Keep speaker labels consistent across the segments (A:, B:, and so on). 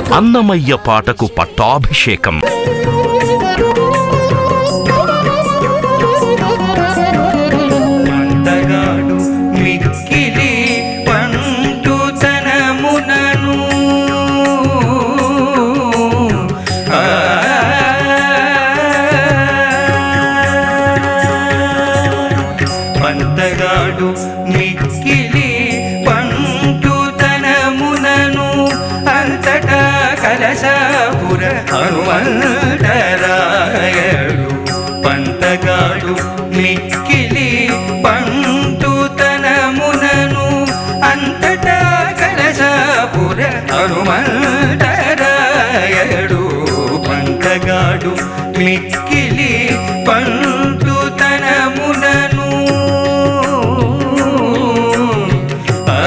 A: అన్నమయ్య పాటకు పట్టాభిషేకం
B: మందగాడు మిక్కిలి పంటుతనమునను ఆ పంతగాడు మిక్కిలి పంటుతనమునను అంతటా కలశాపుర హనుమంతరాయడు పంతగాడు మిక్కిలి పంటుతనమునను అంతటా కలశాపుర హనుమంతరాయడు పంతగాడు మిక్కిలి పంటుతనమునను ఆ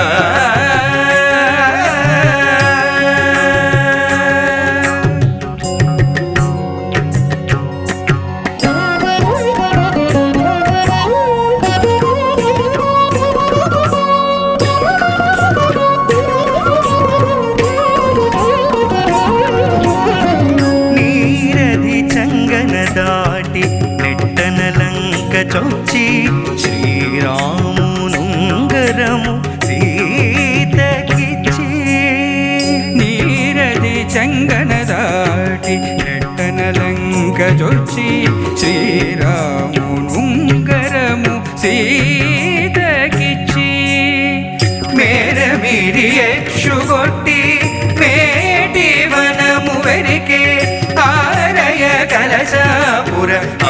B: నీరది చంగన దాటి నెట్టన లంక చొచ్చి శ్రీరామునుంగరము సీతకిచ్చి
C: నీరది చంగన దాటి నెట్టన లంక జొచ్చి శ్రీరామునుంగరము సీతకిచ్చి
B: మేర మీరి యక్షుగొట్టి మేటి వనము వెరికే ఆరయ కలశాపుర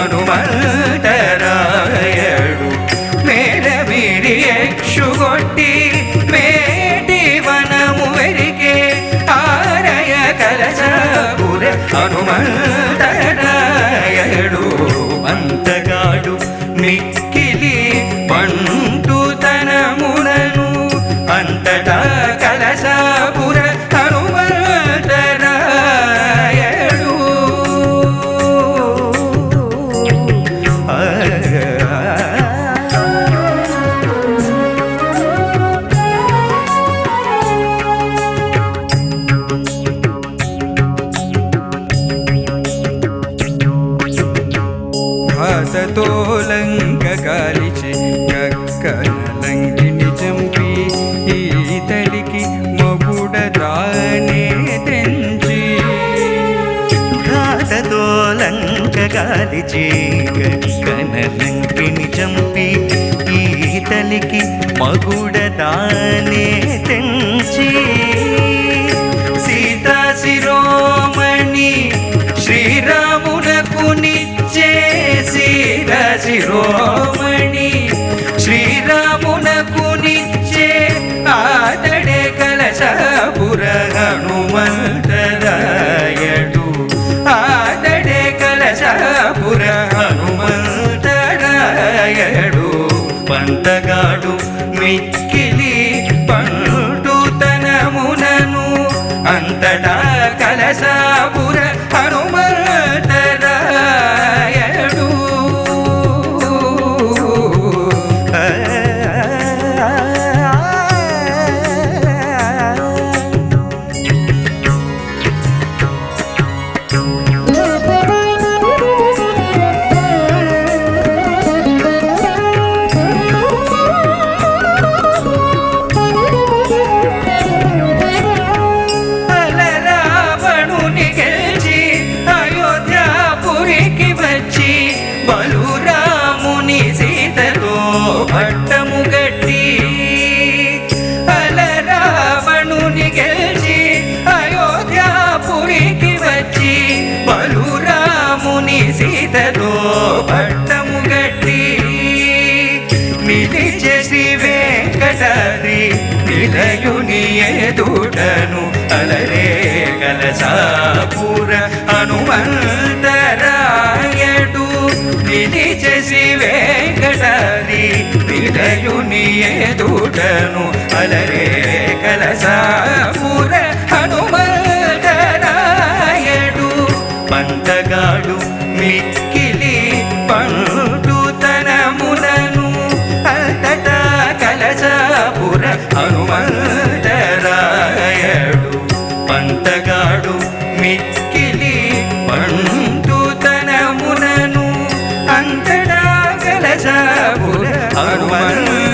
B: హనుమంతరాయడు మేర మీరి యక్షుగొట్టి మేటి వనము వెరికే ఆరయ కలశాపుర హనుమంతరాయడు అంతగాడు మిక్కిలి పంటుతనమునను అంతటా కలశాపుర హనుమంతరాయడు
C: భాతతో లంక కాలిచి కక్కన లంకిని చంపి ఈతలికి మగుడ దానే తెంచి
B: ఘాతతో లంక గాలిచి కన లంకిని చంపి ఈతలికి మగుడ దానే తెంచి సీతా శిరోమణి శ్రీరామునకు నిచ్చే సీతా శిరోమణి శ్రీరామునకు నిచ్చే ఆతడే కలశపుర హనుమంతరాయడు ఆతడే కలశపుర హనుమంతరాయడు పంతగాడు మిక్కిలి పంటుతనమునను అంతటా కలశాపుర హనుమంతరాయడు అలరావణుని గెలిచి అయోధ్యాపురికి వచ్చి బలురాముని సీతతో పట్టము గట్టి అలరావణుని గెలిచి అయోధ్యాపురికి వచ్చి బలురాముని సీతతో పట్టము గట్టి నిలిచే శ్రీ వెంకటాద్రి నిలయుని ఎదుటను అలరే కలసాపుర హనుమంతరాయడు నిలిచే శ్రీ వెంకటాద్రి నిలయుని ఎదుటను అలరే కలసాపుర హనుమంతరాయడు పంతగాడు మిక్కిలి పండుతనమునను అంతటా కలశాపుర హనుమంతరాయడు పంతగాడు సరసపుర హనుమంత